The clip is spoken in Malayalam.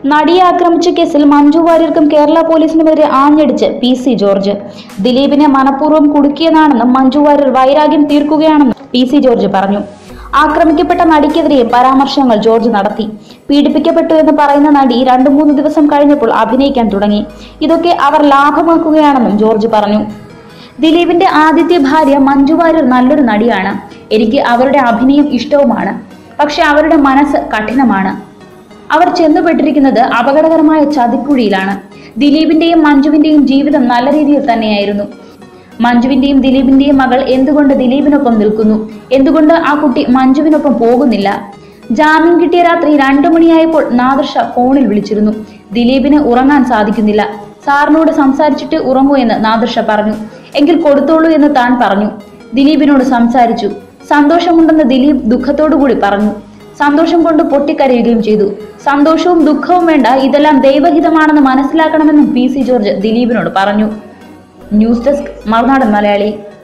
നടിയെ ആക്രമിച്ച കേസിൽ മഞ്ജു വാര്യർക്കും കേരള പോലീസിനുമെതിരെ ആഞ്ഞടിച്ച് പി സി ജോർജ് ദിലീപിനെ മനഃപൂർവ്വം കുടുക്കിയതാണെന്നും മഞ്ജു വാര്യർ വൈരാഗ്യം തീർക്കുകയാണെന്നും പി സി ജോർജ് പറഞ്ഞു ആക്രമിക്കപ്പെട്ട നടിക്കെതിരെയും പരാമർശങ്ങൾ ജോർജ് നടത്തി പീഡിപ്പിക്കപ്പെട്ടു എന്ന് പറയുന്ന നടി രണ്ടു മൂന്ന് ദിവസം കഴിഞ്ഞപ്പോൾ അഭിനയിക്കാൻ തുടങ്ങി ഇതൊക്കെ അവർ ലാഭമാക്കുകയാണെന്നും ജോർജ് പറഞ്ഞു ദിലീപിന്റെ ആദ്യത്തെ ഭാര്യ മഞ്ജു വാര്യർ നല്ലൊരു നടിയാണ് എനിക്ക് അവരുടെ അഭിനയം ഇഷ്ടവുമാണ് പക്ഷെ അവരുടെ മനസ്സ് കഠിനമാണ് അവർ ചെന്നുപെട്ടിരിക്കുന്നത് അപകടകരമായ ചതിക്കുഴിയിലാണ് ദിലീപിന്റെയും മഞ്ജുവിന്റെയും ജീവിതം നല്ല രീതിയിൽ തന്നെയായിരുന്നു മഞ്ജുവിന്റെയും ദിലീപിന്റെയും മകൾ എന്തുകൊണ്ട് ദിലീപിനൊപ്പം നിൽക്കുന്നു എന്തുകൊണ്ട് ആ കുട്ടി മഞ്ജുവിനൊപ്പം പോകുന്നില്ല ജാമ്യം കിട്ടിയ രാത്രി രണ്ടു മണിയായപ്പോൾ നാദർഷ ഫോണിൽ വിളിച്ചിരുന്നു ദിലീപിന് ഉറങ്ങാൻ സാധിക്കുന്നില്ല സാറിനോട് സംസാരിച്ചിട്ട് ഉറങ്ങൂ എന്ന് നാദർഷ പറഞ്ഞു എങ്കിൽ കൊടുത്തോളൂ എന്ന് താൻ പറഞ്ഞു ദിലീപിനോട് സംസാരിച്ചു സന്തോഷമുണ്ടെന്ന് ദിലീപ് ദുഃഖത്തോടുകൂടി പറഞ്ഞു സന്തോഷം കൊണ്ട് പൊട്ടിക്കരയുകയും ചെയ്തു സന്തോഷവും ദുഃഖവും വേണ്ട ഇതെല്ലാം ദൈവഹിതമാണെന്ന് മനസ്സിലാക്കണമെന്നും പി സി ജോർജ് ദിലീപിനോട് പറഞ്ഞു ന്യൂസ് ഡെസ്ക് മറുനാടൻ മലയാളി